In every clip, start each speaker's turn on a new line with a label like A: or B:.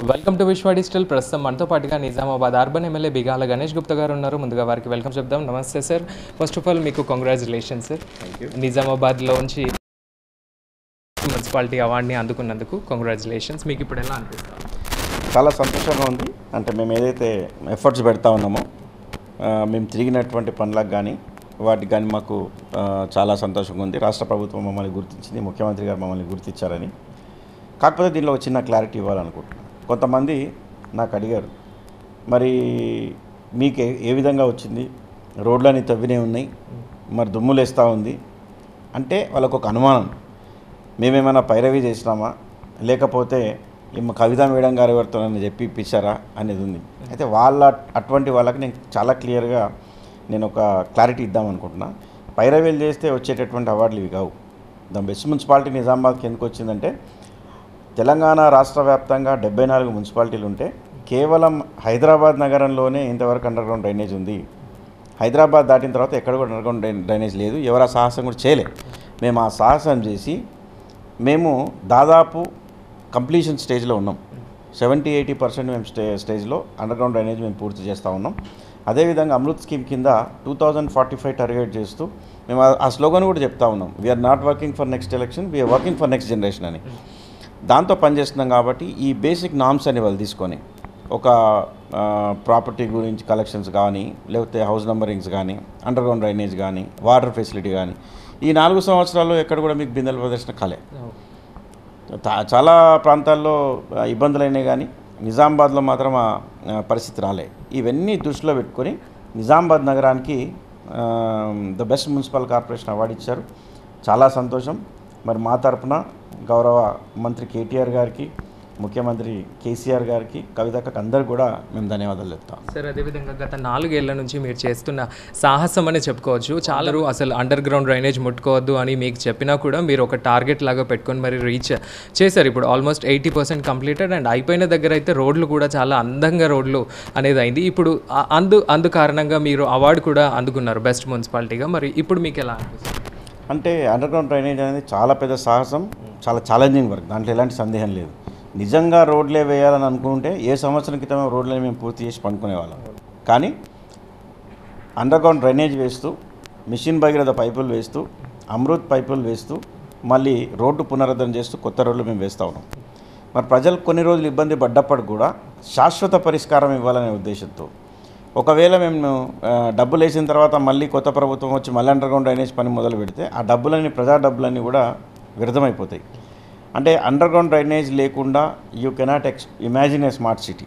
A: welcome to విశ్వ digital ప్రస్తుతం మనతో పాటుగా నిజామాబాద్ అర్బన్ ఎమ్మెల్యే బిగాల గణేష్ గుప్తా గారు ఉన్నారు ముందుగా వారికి వెల్కమ్ చెప్దాం namaste sir first of all మీకు కంగ్రాచులేషన్ సార్ నిజామాబాద్లోంచి మున్సిపాలిటీ అవార్డుని అందుకున్నందుకు కంగ్రాచులేషన్స్ మీకు ఇప్పుడు ఎలా అనిపిస్తుంది
B: చాలా సంతోషంగా ఉంది అంటే మేము ఏదైతే ఎఫర్ట్స్ పెడతా ఉన్నామో ఆ, మేము తిరిగినటువంటి పనులకు కానీ వాటికి కానీ మాకు ఆ, చాలా సంతోషంగా ఉంది రాష్ట్ర ప్రభుత్వం మమ్మల్ని గుర్తించింది ముఖ్యమంత్రి గారు మమ్మల్ని గుర్తించారని కాకపోతే దీనిలో ఒక చిన్న క్లారిటీ ఇవ్వాలనుకుంటున్నాను కొంతమంది నాకు అడిగారు మరి మీకు ఏ- ఏ విధంగా వచ్చింది రోడ్లన్నీ తవ్వినే ఉన్నాయి మరి దుమ్ములేస్తూ ఉంది అంటే వాళ్ళకు ఒక అనుమానం మేమేమైనా పైరవీ చేసినామా లేకపోతే ఈమె కవిత మేడం గారు ఎవరితో నన్ను చెప్పి ఇప్పించారా అనేది ఉంది అయితే వాళ్ళ అటువంటి వాళ్ళకి నేను చాలా క్లియర్గా నేను ఒక క్లారిటీ ఇద్దాం అనుకుంటున్నా పైరవీలు చేస్తే వచ్చేటటువంటి అవార్డులు ఇవి కావు ద బెస్ట్ మున్సిపాలిటీ నిజామాబాద్కి ఎందుకు వచ్చిందంటే తెలంగాణ రాష్ట్ర వ్యాప్తంగా డెబ్బై నాలుగు మున్సిపాలిటీలు ఉంటే కేవలం హైదరాబాద్ నగరంలోనే ఇంతవరకు అండర్ గ్రౌండ్ డ్రైనేజ్ ఉంది హైదరాబాద్ దాటిన తర్వాత ఎక్కడ కూడా అండర్ గ్రౌండ్ డ్రై- డ్రైనేజ్ లేదు ఎవరు ఆ సాహసం కూడా చేయలే మేము ఆ సాహసం చేసి మేము దాదాపు కంప్లీషన్ స్టేజ్లో ఉన్నాం సెవెంటీ ఎయిటీ పర్సెంట్ మేము స్టే స్టేజ్లో అండర్ గ్రౌండ్ డ్రైనేజ్ మేము పూర్తి చేస్తూ ఉన్నాం అదేవిధంగా అమృత్ స్కీమ్ కింద two thousand forty five target చేస్తూ మేము ఆ- ఆ స్లోగన్ కూడా చెప్తా ఉన్నాం we are not working for next election we are working for next generation అని దాంతో పనిచేస్తున్నాం కాబట్టి ఈ బేసిక్ నామ్స్ అని వాళ్ళు తీసుకొని ఒక ప్రాపర్టీ గురించి కలెక్షన్స్ కానీ లేకపోతే హౌస్ నంబరింగ్స్ కానీ అండర్ గ్రౌండ్ డ్రైనేజ్ కానీ వాటర్ ఫెసిలిటీ కానీ ఈ నాలుగు సంవత్సరాల్లో ఎక్కడ కూడా మీకు బిందెల ప్రదర్శన కాలే తా- చాలా ప్రాంతాల్లో ఆ, ఇబ్బందులైనాయి కానీ నిజామాబాద్లో మాత్రం ఆ ఆ, పరిస్థితి రాలే ఇవన్నీ దృష్టిలో పెట్టుకొని నిజామాబాద్ నగరానికి the best municipal corporation award ఇచ్చారు చాలా సంతోషం మరి మా తరపున గౌరవ మంత్రి కేటీఆర్ గారికి ముఖ్యమంత్రి కేసీఆర్ గారికి కవితకు అందరికి కూడా మేము ధన్యవాదాలు చెప్తాం
A: సార్ అదేవిధంగా గత నాలుగేళ్ల నుంచి మీరు చేస్తున్న సాహసం అని చెప్పుకోవచ్చు చాలా అసలు అండర్ గ్రౌండ్ డ్రైనేజ్ ముట్టుకోవద్దు అని మీకు చెప్పినా కూడా మీరు ఒక టార్గెట్ లాగా పెట్టుకొని మరి రీచ్ చేశారు ఇప్పుడు almost eighty percent completed and అయిపోయిన దగ్గర అయితే రోడ్లు కూడా చాలా అందంగా రోడ్లు అనేది అయింది ఇప్పుడు ఆ- అందు అందు కారణంగా మీరు అవార్డు కూడా అందుకున్నారు బెస్ట్ మున్సిపాలిటీగా మరి ఇప్పుడు మీకు ఎలా అనిపిస్తుంది
B: అంటే అండర్ గ్రౌండ్ డ్రైనేజ్ అనేది చాలా పెద్ద సాహసం చాలా ఛాలెంజింగ్ వర్క్ దాంట్లో ఎలాంటి సందేహం లేదు నిజంగా రోడ్లే వేయాలని అనుకుంటే ఏ సంవత్సరం క్రితమే రోడ్లని మేము పూర్తి చేసి పనుకునేవాళ్ళం కానీ అండర్ గ్రౌండ్ డ్రైనేజ్ వేస్తూ మిషన్ భగీరథ పైపులు వేస్తూ అమృత్ పైపులు వేస్తూ మళ్ళీ రోడ్డు పునరుద్ధరణ చేస్తూ కొత్త రోడ్లు మేము వేస్తూ ఉన్నాం మరి ప్రజలు కొన్ని రోజులు ఇబ్బంది పడ్డప్పటికి కూడా శాశ్వత పరిష్కారం ఇవ్వాలనే ఉద్దేశంతో ఒకవేళ మేము ఆ, డబ్బులు వేసిన తర్వాత మళ్ళీ కొత్త ప్రభుత్వం వచ్చి మళ్ళీ అండర్ గ్రౌండ్ డ్రైనేజ్ పని మొదలు పెడితే ఆ డబ్బులన్నీ ప్రజా డబ్బులన్నీ కూడా వ్యర్థమైపోతాయి అంటే అండర్ గ్రౌండ్ డ్రైనేజ్ లేకుండా you cannot ex imagine a smart city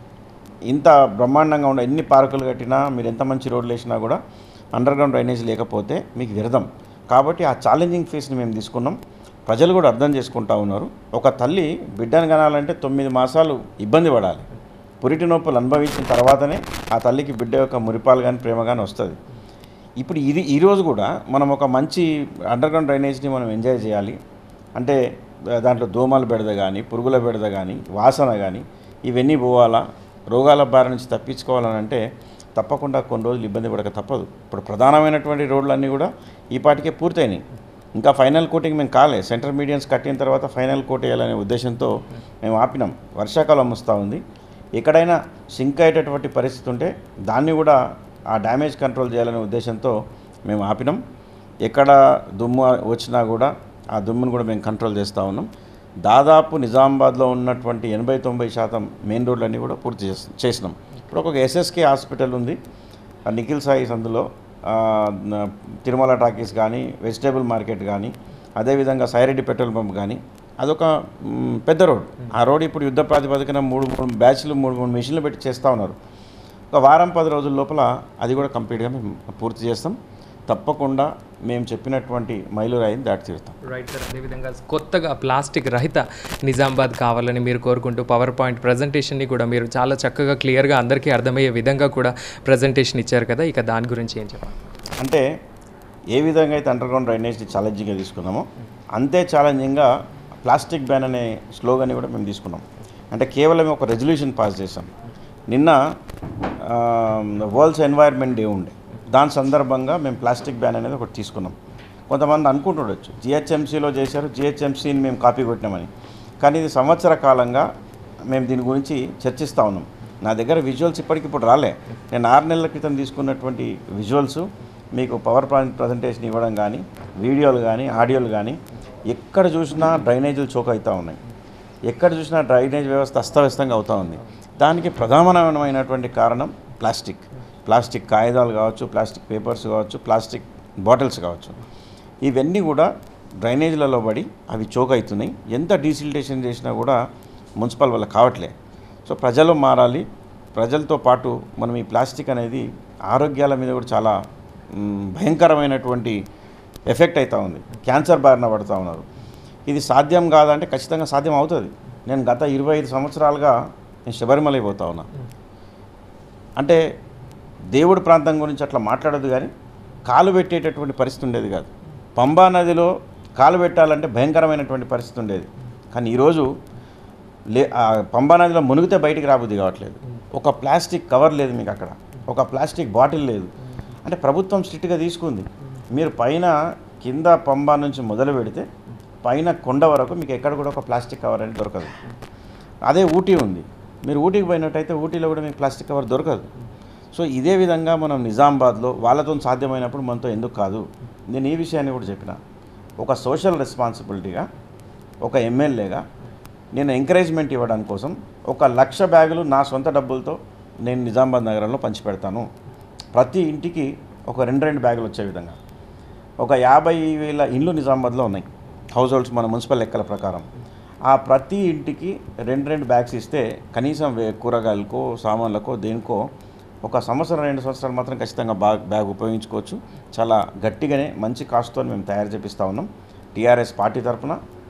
B: ఇంత బ్రహ్మాండంగా ఉండే ఎన్ని పార్కులు కట్టినా మీరు ఎంత మంచి రోడ్లు వేసినా కూడా అండర్ గ్రౌండ్ డ్రైనేజ్ లేకపోతే మీకు వ్యర్థం కాబట్టి ఆ ఛాలెంజింగ్ ఫేస్ని మేము తీసుకున్నాం ప్రజలు కూడా అర్థం చేసుకుంటా ఉన్నారు ఒక తల్లి బిడ్డను కనాలంటే తొమ్మిది మాసాలు ఇబ్బంది పడాలి పురిటి నొప్పులు అనుభవించిన తర్వాతనే ఆ తల్లికి బిడ్డ యొక్క మురిపాలు కానీ ప్రేమ కానీ వస్తుంది ఇప్పుడు ఇది ఈరోజు కూడా మనం ఒక మంచి అండర్ గ్రౌండ్ డ్రైనేజ్ని మనం ఎంజాయ్ చేయాలి అంటే దా- దాంట్లో దోమల బెడద కానీ పురుగుల బెడద కానీ వాసన కానీ ఇవన్నీ పోవాలా రోగాల బారి నుంచి తప్పించుకోవాలని అంటే తప్పకుండా కొన్ని రోజులు ఇబ్బంది పడక తప్పదు ఇప్పుడు ప్రధానమైనటువంటి రోడ్లన్నీ కూడా ఈ పాటికే పూర్తయినాయి ఇంకా ఫైనల్ కోటింగ్ మేము కాలే సెంటర్ మీడియన్స్ కట్టిన తర్వాత ఫైనల్ కోట్ వేయాలనే ఉద్దేశంతో మేము ఆపినాం వర్షాకాలం వస్తూ ఉంది ఎక్కడైనా సింక్ అయ్యేటటువంటి పరిస్థితి ఉంటే దాన్ని కూడా ఆ డ్యామేజ్ కంట్రోల్ చేయాలనే ఉద్దేశంతో మేము ఆపినాం ఎక్కడ దుమ్ము వచ్చినా కూడా ఆ దుమ్మును కూడా మేము కంట్రోల్ చేస్తూ ఉన్నాం దాదాపు నిజామాబాద్లో ఉన్నటువంటి ఎనభై తొంభై శాతం మెయిన్ రోడ్లన్నీ కూడా పూర్తి చేసి చేసినాం ఇప్పుడు ఒక ఎస్ఎస్కే హాస్పిటల్ ఉంది ఆ నిఖిల్ సాయిస్ అందులో ఆ, న- తిరుమల టాకీస్ కానీ వెజిటేబుల్ మార్కెట్ కానీ అదేవిధంగా సాయిరెడ్డి పెట్రోల్ పంప్ కానీ అదొక మ్, పెద్ద రోడ్ ఆ రోడ్ ఇప్పుడు యుద్ధ ప్రాతిపదికన మూడు మూడు బ్యాచ్లు మూడు మూడు మిషన్లు పెట్టి చేస్తూ ఉన్నారు ఒక వారం పది రోజుల లోపల అది కూడా కంప్లీట్గా మేము పూర్తి చేస్తాం తప్పకుండా మేము చెప్పినటువంటి మైలురాయిని దాటి తీరుతాం
A: రైట్ సార్ అదేవిధంగా కొత్తగా ప్లాస్టిక్ రహిత నిజామాబాద్ కావాలని మీరు కోరుకుంటూ పవర్ పాయింట్ ప్రజెంటేషన్ని కూడా మీరు చాలా చక్కగా క్లియర్గా అందరికీ అర్థమయ్యే విధంగా కూడా ప్రజెంటేషన్ ఇచ్చారు కదా ఇక దాని గురించి ఏం చెప్పాలి
B: అంటే ఏ విధంగా అయితే అండర్ గ్రౌండ్ డ్రైనేజ్ని ఛాలెంజింగ్గా తీసుకున్నామో అంతే ఛాలెంజింగ్గా ప్లాస్టిక్ బ్యాన్ అనే స్లోగన్ కూడా మేము తీసుకున్నాం అంటే కేవలం ఒక రెజల్యూషన్ పాస్ చేసాం నిన్న వరల్డ్స్ ఎన్వైర్న్మెంట్ డే ఉండే దాని సందర్భంగా మేము ప్లాస్టిక్ బ్యాన్ అనేది ఒకటి తీసుకున్నాం కొంతమంది అనుకుంటుండొచ్చు జిహెచ్ఎంసీలో చేశారు జిహెచ్ఎంసీని మేము కాపీ కొట్టినామని కానీ ఇది సంవత్సర కాలంగా మేము దీని గురించి చర్చిస్తూ ఉన్నాం నా దగ్గర విజువల్స్ ఇప్పటికిప్పుడు రాలే నేను ఆరు నెలల క్రితం తీసుకున్నటువంటి విజువల్స్ మీకు పవర్ పాయింట్ ప్రజెంటేషన్ ఇవ్వడం కానీ వీడియోలు కానీ ఆడియోలు కానీ ఎక్కడ చూసినా డ్రైనేజీలు చోక్ అవుతూ ఉన్నాయి ఎక్కడ చూసినా డ్రైనేజ్ వ్యవస్థ అస్తవ్యస్తంగా అవుతూ ఉంది దానికి ప్రధానమైనటువంటి కారణం ప్లాస్టిక్ ప్లాస్టిక్ కాగితాలు కావచ్చు ప్లాస్టిక్ పేపర్స్ కావచ్చు ప్లాస్టిక్ బాటిల్స్ కావచ్చు ఇవన్నీ కూడా డ్రైనేజీలలో పడి అవి చోక్ అవుతున్నాయి ఎంత డీసిల్టేషన్ చేసినా కూడా మున్సిపల్ వల్ల కావట్లే సో ప్రజలు మారాలి ప్రజలతో పాటు మనం ఈ ప్లాస్టిక్ అనేది ఆరోగ్యాల మీద కూడా చాలా మ్, భయంకరమైనటువంటి ఎఫెక్ట్ అవుతూ ఉంది క్యాన్సర్ బారిన పడుతూ ఉన్నారు ఇది సాధ్యం కాదంటే ఖచ్చితంగా సాధ్యం అవుతుంది నేను గత ఇరవై ఐదు సంవత్సరాలుగా నేను శబరిమల పోతా ఉన్నా అంటే దేవుడి ప్రాంతం గురించి అట్లా మాట్లాడదు కానీ కాలు పెట్టేటటువంటి పరిస్థితి ఉండేది కాదు పంబా నదిలో కాలు పెట్టాలంటే భయంకరమైనటువంటి పరిస్థితి ఉండేది కానీ ఈరోజు లే ఆ పంబా నదిలో మునిగితే బయటికి రాబుద్ది కావట్లేదు ఒక ప్లాస్టిక్ కవర్ లేదు మీకు అక్కడ ఒక ప్లాస్టిక్ బాటిల్ లేదు అంటే ప్రభుత్వం స్ట్రిక్ట్గా తీసుకుంది మీరు పైన కింద పంబా నుంచి మొదలు పెడితే పైన కొండ వరకు మీకు ఎక్కడ కూడా ఒక ప్లాస్టిక్ కవర్ అనేది దొరకదు అదే ఊటీ ఉంది మీరు ఊటీకి పోయినట్టయితే ఊటీలో కూడా మీకు ప్లాస్టిక్ కవర్ దొరకదు సో ఇదే విధంగా మనం నిజామాబాద్లో వాళ్ళతో సాధ్యమైనప్పుడు మనతో ఎందుకు కాదు నేను ఈ విషయాన్ని కూడా చెప్పిన ఒక సోషల్ రెస్పాన్సిబిలిటీగా ఒక ఎమ్మెల్యేగా నేను ఎంకరేజ్మెంట్ ఇవ్వడానికి కోసం ఒక లక్ష బ్యాగులు నా సొంత డబ్బులతో నేను నిజామాబాద్ నగరంలో పంచిపెడతాను ప్రతి ఇంటికి ఒక రెండు రెండు బ్యాగులు వచ్చే విధంగా ఒక యాభై వేల ఇండ్లు నిజామాబాద్లో ఉన్నాయి హౌస్ హోల్డ్స్ మన మున్సిపల్ లెక్కల ప్రకారం ఆ ప్రతి ఇంటికి రెండు రెండు బ్యాగ్స్ ఇస్తే కనీసం వే- కూరగాయలకో సామాన్లకో దేనికో ఒక సంవత్సరం రెండు సంవత్సరాలు మాత్రం ఖచ్చితంగా బ్యాగ్ బ్యాగ్ ఉపయోగించుకోవచ్చు చాలా గట్టిగానే మంచి కాస్ట్తో మేము తయారు చేపిస్తూ ఉన్నాం టీఆర్ఎస్ పార్టీ తరఫున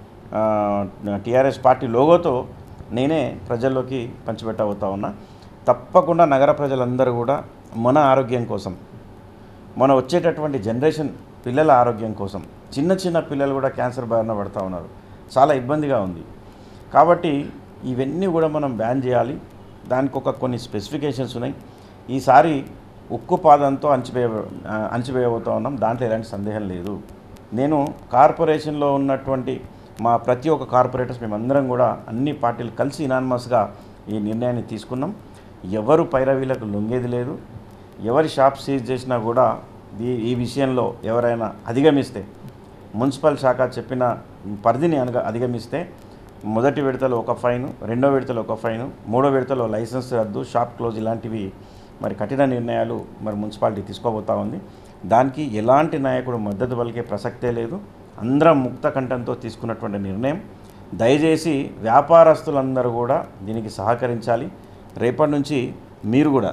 B: టీఆర్ఎస్ పార్టీ లోగోతో నేనే ప్రజల్లోకి పంచిపెట్టబోతా ఉన్నా తప్పకుండా నగర ప్రజలందరూ కూడా మన ఆరోగ్యం కోసం మన వచ్చేటటువంటి జనరేషన్ పిల్లల ఆరోగ్యం కోసం చిన్న చిన్న పిల్లలు కూడా క్యాన్సర్ బారిన పడుతూ ఉన్నారు చాలా ఇబ్బందిగా ఉంది కాబట్టి ఇవన్నీ కూడా మనం బ్యాన్ చేయాలి దానికి ఒక కొన్ని స్పెసిఫికేషన్స్ ఉన్నాయి ఈసారి ఉక్కు పాదంతో అణచివేయ ఆ, అణచివేయబోతా ఉన్నాం దాంట్లో ఎలాంటి సందేహం లేదు నేను కార్పొరేషన్లో ఉన్నటువంటి మా ప్రతి ఒక్క కార్పొరేటర్స్ మేమందరం కూడా అన్ని పార్టీలు కలిసి ఇనానమస్గా ఈ నిర్ణయాన్ని తీసుకున్నాం ఎవరు పైరవీలకు లొంగేది లేదు ఎవరి షాప్ సీజ్ చేసినా కూడా ఈ ఈ విషయంలో ఎవరైనా అధిగమిస్తే మున్సిపల్ శాఖ చెప్పిన పరిధిని అనగా అధిగమిస్తే మొదటి విడతలో ఒక ఫైన్ రెండో విడతలో ఒక ఫైన్ మూడో విడతలో లైసెన్స్ రద్దు షాప్ క్లోజ్ ఇలాంటివి మరి కఠిన నిర్ణయాలు మరి మున్సిపాలిటీ తీసుకోబోతా ఉంది దానికి ఎలాంటి నాయకుడు మద్దతు పలికే ప్రసక్తే లేదు అందరం ముక్త కంఠంతో తీసుకున్నటువంటి నిర్ణయం దయచేసి వ్యాపారస్తులందరూ కూడా దీనికి సహకరించాలి రేపటి నుంచి మీరు కూడా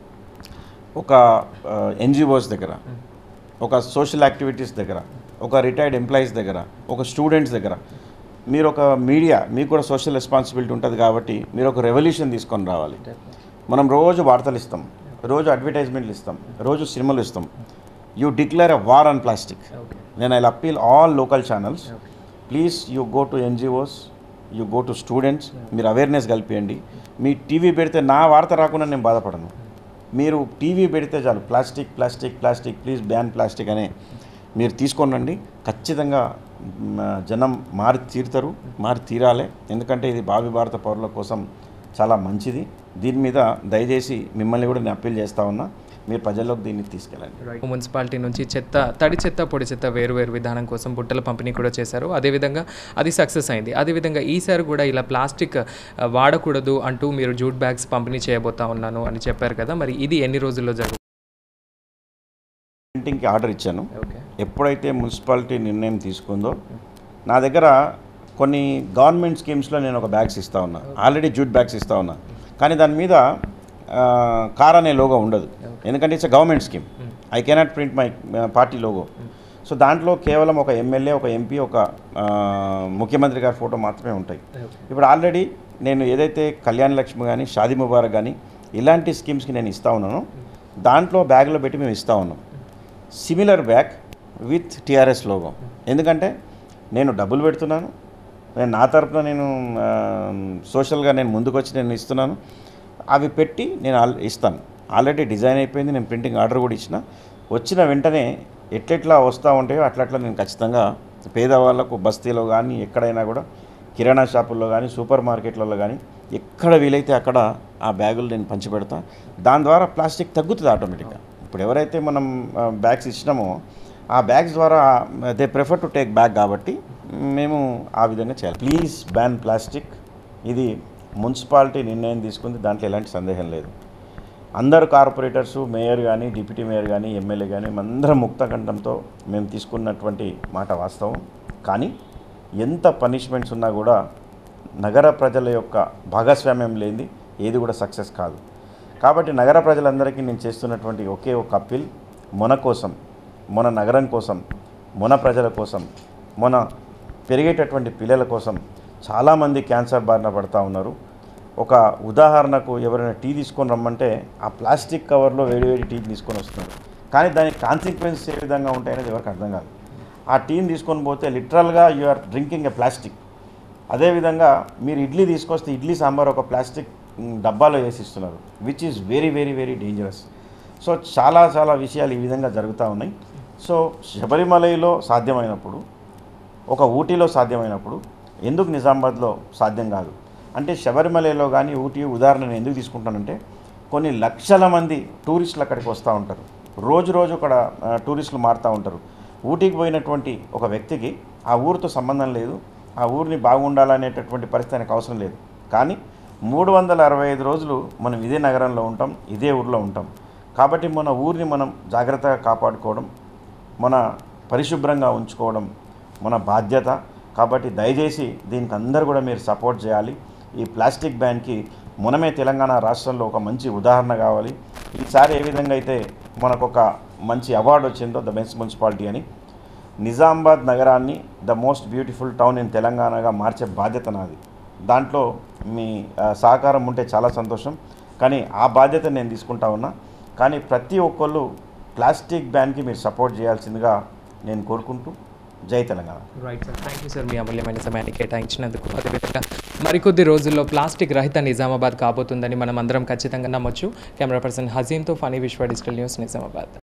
B: ఒక ఎన్జిఓస్ దగ్గర ఒక సోషల్ యాక్టివిటీస్ దగ్గర ఒక రిటైర్డ్ ఎంప్లాయీస్ దగ్గర ఒక స్టూడెంట్స్ దగ్గర మీరు ఒక మీడియా మీకు కూడా సోషల్ రెస్పాన్సిబిలిటీ ఉంటుంది కాబట్టి మీరు ఒక రెవల్యూషన్ తీసుకొని రావాలి మనం రోజు వార్తలు ఇస్తాం రోజు అడ్వర్టైజ్మెంట్లు ఇస్తాం రోజు సినిమాలు ఇస్తాం you declare a war on plastic నేను I appeal all local channels please you go to NGOs you go to students మీరు అవేర్నెస్ కల్పియండి మీ టీవీ పెడితే నా వార్త రాకుండా నేను బాధపడను మీరు టీవీ పెడితే చాలు plastic plastic plastic please ban plastic అనే మీరు తీసుకోనండి ఖచ్చితంగా మ్, జనం మారి తీరుతారు మారి తీరాలి ఎందుకంటే ఇది భావి భారత పౌరుల కోసం చాలా మంచిది దీని మీద దయచేసి మిమ్మల్ని కూడా నేను అప్పీల్ చేస్తా ఉన్నా మీరు ప్రజల్లోకి దీన్ని తీసుకెళ్ళండి
A: మున్సిపాలిటీ నుంచి చెత్త తడి చెత్త పొడి చెత్త వేరు వేరు విధానం కోసం బుట్టల పంపిణీ కూడా చేశారు అదేవిధంగా అది సక్సెస్ అయింది అదేవిధంగా ఈసారి కూడా ఇలా ప్లాస్టిక్ ఆ, వాడకూడదు అంటూ మీరు జూట్ బ్యాగ్స్ పంపిణీ చేయబోతా ఉన్నాను అని చెప్పారు కదా మరి ఇది ఎన్ని రోజుల్లో జరుగుతుంది
B: ప్రింటింగ్కి ఆర్డర్ ఇచ్చాను
A: ఓకే
B: ఎప్పుడైతే మున్సిపాలిటీ నిర్ణయం తీసుకుందో నా దగ్గర కొన్ని గవర్నమెంట్ స్కీమ్స్లో నేను ఒక బ్యాగ్స్ ఇస్తా ఉన్నా ఆల్రెడీ జూట్ బ్యాగ్స్ ఇస్తా ఉన్నా కానీ దాని మీద ఆ, కార్ అనే లోగో ఉండదు ఎందుకంటే it's government scheme I cannot print my party logo so దాంట్లో కేవలం ఒక ఎమ్మెల్యే ఒక ఎంపీ ఒక ఆ, ముఖ్యమంత్రి గారి ఫోటో మాత్రమే ఉంటాయి ఇప్పుడు ఆల్రెడీ నేను ఏదైతే కళ్యాణ లక్ష్మి కానీ షాదీ ముబారక్ కానీ ఇలాంటి స్కీమ్స్కి నేను ఇస్తా ఉన్నాను దాంట్లో బ్యాగ్లో పెట్టి మేము ఇస్తా ఉన్నాం similar bag with TRS logo ఎందుకంటే నేను డబ్బులు పెడుతున్నాను నేను నా తరపున నేను ఆ, సోషల్గా నేను ముందుకు వచ్చి నేను ఇస్తున్నాను అవి పెట్టి నేను ఆల్ ఇస్తాను ఆల్రెడీ డిజైన్ అయిపోయింది నేను ప్రింటింగ్ ఆర్డర్ కూడా ఇచ్చిన వచ్చిన వెంటనే ఎట్లెట్లా వస్తూ ఉంటాయో అట్లట్లా నేను ఖచ్చితంగా పేదవాళ్ళకు బస్తీలో కానీ ఎక్కడైనా కూడా కిరాణా షాపుల్లో కానీ సూపర్ మార్కెట్లలో కానీ ఎక్కడ వీలైతే అక్కడ ఆ బ్యాగులు నేను పంచిపెడతా దాని ద్వారా ప్లాస్టిక్ తగ్గుతుంది ఆటోమేటిక్గా ఇప్పుడు ఎవరైతే మనం బ్యాగ్స్ ఇచ్చినామో ఆ బ్యాగ్స్ ద్వారా they prefer to take bag కాబట్టి మేము ఆ విధంగా చేయాలి ప్లీజ్ బ్యాన్ ప్లాస్టిక్ ఇది మున్సిపాలిటీ నిర్ణయం తీసుకుంది దాంట్లో ఎలాంటి సందేహం లేదు అందరు కార్పొరేటర్స్ మేయర్ కానీ డిప్యూటీ మేయర్ కానీ ఎమ్మెల్యే కానీ అందరం ముక్త కంఠంతో మేము తీసుకున్నటువంటి మాట వాస్తవం కానీ ఎంత పనిష్మెంట్స్ ఉన్నా కూడా నగర ప్రజల యొక్క భాగస్వామ్యం లేనిది ఏది కూడా సక్సెస్ కాదు కాబట్టి నగర ప్రజలందరికీ నేను చేస్తున్నటువంటి ఒకే ఒక అప్పీల్ మన కోసం మన నగరం కోసం మన ప్రజల కోసం మన పెరిగేటటువంటి పిల్లల కోసం చాలామంది క్యాన్సర్ బారిన పడుతూ ఉన్నారు ఒక ఉదాహరణకు ఎవరైనా టీ తీసుకొని రమ్మంటే ఆ ప్లాస్టిక్ కవర్లో వేడివేడి టీ తీసుకొని వస్తున్నారు కానీ దాని కాన్సిక్వెన్స్ ఏ విధంగా ఉంటాయనేది ఎవరికి అర్థం కాదు ఆ టీని తీసుకొని పోతే లిటరల్గా you are drinking a plastic అదేవిధంగా మీరు ఇడ్లీ తీసుకొస్తే ఇడ్లీ సాంబార్ ఒక ప్లాస్టిక్ మ్, డబ్బాలో వేసి ఇస్తున్నారు which is very very very dangerous so చాలా చాలా విషయాలు ఈ విధంగా జరుగుతూ ఉన్నాయి సో శబరిమలలో సాధ్యమైనప్పుడు ఒక ఊటీలో సాధ్యమైనప్పుడు ఎందుకు నిజామాబాద్లో సాధ్యం కాదు అంటే శబరిమలలో కానీ ఊటీ ఉదాహరణ నేను ఎందుకు తీసుకుంటానంటే కొన్ని లక్షల మంది టూరిస్టులు అక్కడికి వస్తూ ఉంటారు రోజు రోజు అక్కడ ఆ, టూరిస్టులు మారుతూ ఉంటారు ఊటీకి పోయినటువంటి ఒక వ్యక్తికి ఆ ఊరితో సంబంధం లేదు ఆ ఊరిని బాగుండాలనేటటువంటి పరిస్థితి ఆయనకు అవసరం లేదు కానీ మూడు వందల అరవై ఐదు రోజులు మనం ఇదే నగరంలో ఉంటాం ఇదే ఊరిలో ఉంటాం కాబట్టి మన ఊరిని మనం జాగ్రత్తగా కాపాడుకోవడం మన పరిశుభ్రంగా ఉంచుకోవడం మన బాధ్యత కాబట్టి దయచేసి దీనికి అందరూ కూడా మీరు సపోర్ట్ చేయాలి ఈ ప్లాస్టిక్ బ్యాన్కి మనమే తెలంగాణ రాష్ట్రంలో ఒక మంచి ఉదాహరణ కావాలి ఈసారి ఏ విధంగా అయితే మనకు ఒక మంచి అవార్డు వచ్చిందో ద బెస్ట్ మున్సిపాలిటీ అని నిజామాబాద్ నగరాన్ని the most beautiful town in తెలంగాణగా మార్చే బాధ్యత నాది దాంట్లో మీ ఆ, సహకారం ఉంటే చాలా సంతోషం కానీ ఆ బాధ్యత నేను తీసుకుంటా ఉన్నా కానీ ప్రతి ఒక్కళ్ళు ప్లాస్టిక్ బ్యాన్కి మీరు సపోర్ట్ చేయాల్సిందిగా నేను కోరుకుంటూ Jai Telangana
A: right sir thank you sir మీ అమూల్యమైన సమయాన్ని కేటాయించినందుకు అదేవిధంగా మరికొద్ది రోజుల్లో ప్లాస్టిక్ రహిత నిజామాబాద్ కాబోతుందని మనం అందరం ఖచ్చితంగా నమ్మొచ్చు కెమెరా పర్సన్ హజీంతో ఫనీ విశ్వ డిజిటల్ న్యూస్ నిజామాబాద్